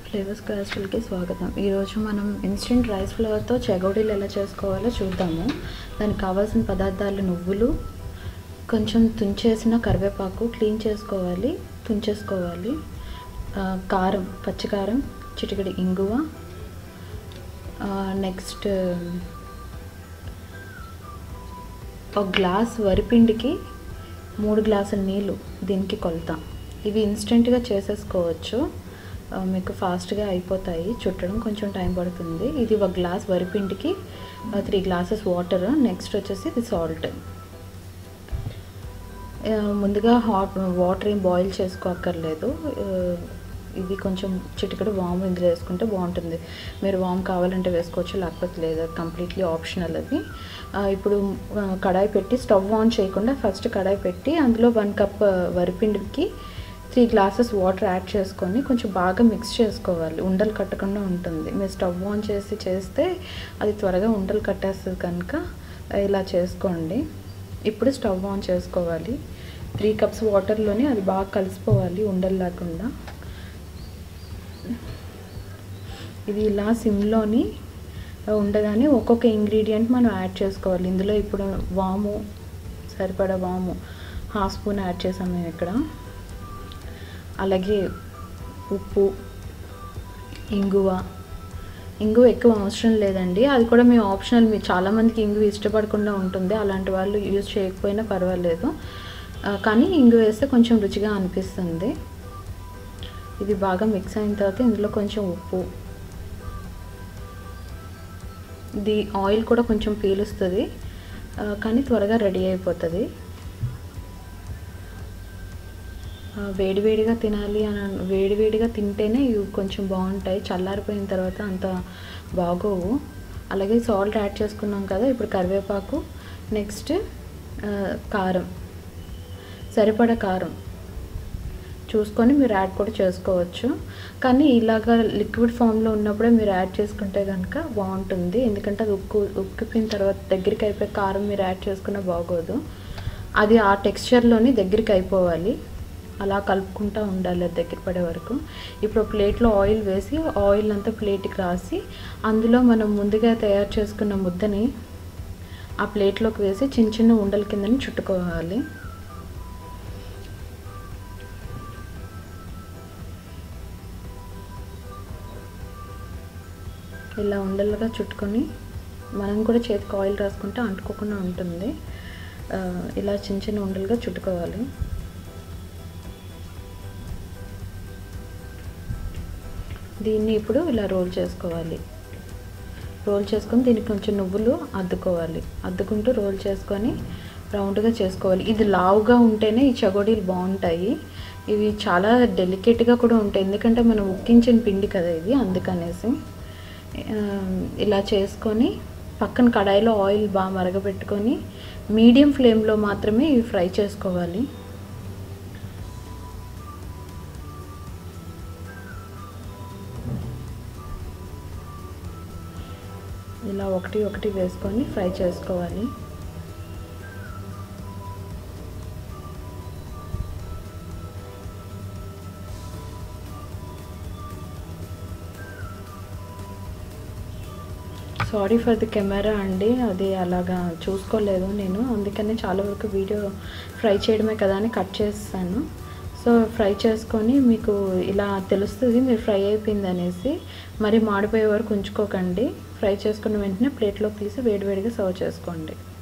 flavours క్యాస్టల్కి స్వాగతం ఈరోజు మనం ఇన్స్టెంట్ రైస్ ఫ్లవర్తో చెగోడీలు ఎలా చేసుకోవాలో చూద్దాము దానికి కావాల్సిన పదార్థాలు నువ్వులు కొంచెం తుంచేసిన కరివేపాకు క్లీన్ చేసుకోవాలి తుంచేసుకోవాలి ఆ, కారం పచ్చికారం చిటికెడి ఇంగువ నెక్స్ట్ ఒక గ్లాస్ వరిపిండికి మూడు గ్లాసుల నీళ్ళు దీనికి కొలత ఇవి ఇన్స్టెంట్గా చేసేసుకోవచ్చు ఆ, మీకు ఫాస్ట్గా అయిపోతాయి చుట్టడం కొంచెం టైం పడుతుంది ఇది ఒక గ్లాస్ వరిపిండికి త్రీ గ్లాసెస్ వాటర్ నెక్స్ట్ వచ్చేసి ఇది సాల్ట్ ముందుగా హాట్ వాటర్ ఏం బాయిల్ చేసుకోక్కర్లేదు ఆ, ఇది కొంచెం చిటికెడు వామ్ ఇందులో వేసుకుంటే బాగుంటుంది మీరు వామ్ కావాలంటే వేసుకోవచ్చు లేకపోతే లేదు కంప్లీట్లీ ఆప్షనల్ అది ఆ, ఇప్పుడు ఆ, కడాయి పెట్టి స్టవ్ ఆన్ చేయకుండా ఫస్ట్ కడాయి పెట్టి అందులో వన్ కప్ వరిపిండికి త్రీ గ్లాసెస్ వాటర్ యాడ్ చేసుకొని కొంచెం బాగా మిక్స్ చేసుకోవాలి ఉండలు కట్టకుండా ఉంటుంది మీరు స్టవ్ ఆన్ చేసి చేస్తే అది త్వరగా ఉండలు కట్టేస్తుంది కనుక ఇలా చేసుకోండి ఇప్పుడు స్టవ్ ఆన్ చేసుకోవాలి త్రీ కప్స్ వాటర్లోనే అది బాగా కలిసిపోవాలి ఉండలు లేకుండా ఇది ఇలా సిమ్లోని ఉండగానే ఒక్కొక్క ఇంగ్రీడియంట్ మనం యాడ్ చేసుకోవాలి ఇందులో ఇప్పుడు వాము సరిపడా వాము హాఫ్ స్పూన్ యాడ్ చేసాము మేము ఇక్కడ అలాగే ఉప్పు ఇంగువ ఇంగువ ఎక్కువ అవసరం లేదండి అది కూడా మీ ఆప్షనల్ మీ చాలామందికి ఇంగువ ఇష్టపడకుండా ఉంటుంది అలాంటి వాళ్ళు యూజ్ చేయకపోయినా పర్వాలేదు ఆ, కానీ ఇంగువ వేస్తే కొంచెం రుచిగా అనిపిస్తుంది ఇది బాగా మిక్స్ అయిన తర్వాత ఇందులో కొంచెం ఉప్పు ఇది ఆయిల్ కూడా కొంచెం పీలుస్తుంది ఆ, కానీ త్వరగా రెడీ అయిపోతుంది ఆ, వేడివేడిగా తినాలి అని అన్- వేడివేడిగా తింటేనే ఇవి కొంచెం బాగుంటాయి చల్లారిపోయిన తర్వాత అంత బాగోవు అలాగే సాల్ట్ యాడ్ చేసుకున్నాం కదా ఇప్పుడు కరివేపాకు నెక్స్ట్ ఆ, కారం సరిపడా కారం చూసుకొని మీరు యాడ్ కూడా చేసుకోవచ్చు కానీ ఇలాగ లిక్విడ్ ఫామ్లో ఉన్నప్పుడే మీరు యాడ్ చేసుకుంటే కనుక బాగుంటుంది ఎందుకంటే అది ఉక్కు ఉక్కిపోయిన తర్వాత దగ్గరికి అయిపోయి కారం మీరు యాడ్ చేసుకున్న బాగోదు అది ఆ టెక్స్చర్లోని దగ్గరికి అయిపోవాలి అలా కలుపుకుంటూ ఉండాలి అది దగ్గర పడే వరకు ఇప్పుడు ప్లేట్లో ఆయిల్ వేసి ఆయిల్ అంతా ప్లేట్కి రాసి అందులో మనం ముందుగా తయారు చేసుకున్న ముద్దని ఆ ప్లేట్లోకి వేసి చిన్న చిన్న ఉండల కిందని చుట్టుకోవాలి ఇలా ఉండలుగా చుట్టుకొని మనం కూడా చేతికి ఆయిల్ రాసుకుంటే అంటుకోకుండా ఉంటుంది ఆ, ఇలా చిన్న చిన్న ఉండలుగా చుట్టుకోవాలి దీన్ని ఇప్పుడు ఇలా రోల్ చేసుకోవాలి రోల్ చేసుకొని దీనికి కొంచెం నువ్వులు అద్దుకోవాలి అద్దుకుంటూ రోల్ చేసుకొని రౌండ్గా చేసుకోవాలి ఇది లావుగా ఉంటేనే ఈ చగోడీలు బాగుంటాయి ఇవి చాలా డెలికేట్గా కూడా ఉంటాయి ఎందుకంటే మనం ఉక్కించిన పిండి కదా ఇది అందుకనేసి ఆ, ఇలా చేసుకొని పక్కన కడాయిలో ఆయిల్ బాగా మరగబెట్టుకొని మీడియం ఫ్లేమ్లో మాత్రమే ఇవి ఫ్రై చేసుకోవాలి ఇలా ఒకటి ఒకటి వేసుకొని ఫ్రై చేసుకోవాలి సారీ ఫర్ ది కెమెరా అండి అది అలాగా చూసుకోలేదు నేను అందుకనే చాలా వరకు వీడియో ఫ్రై చేయడమే కదా అని కట్ చేస్తాను సో ఫ్రై చేసుకొని మీకు ఇలా తెలుస్తుంది మీరు ఫ్రై అయిపోయింది అనేసి మరి మాడిపోయే వరకు ఉంచుకోకండి ఫ్రై చేసుకున్న వెంటనే ప్లేట్లోకి తీసి వేడివేడిగా సర్వ్ చేసుకోండి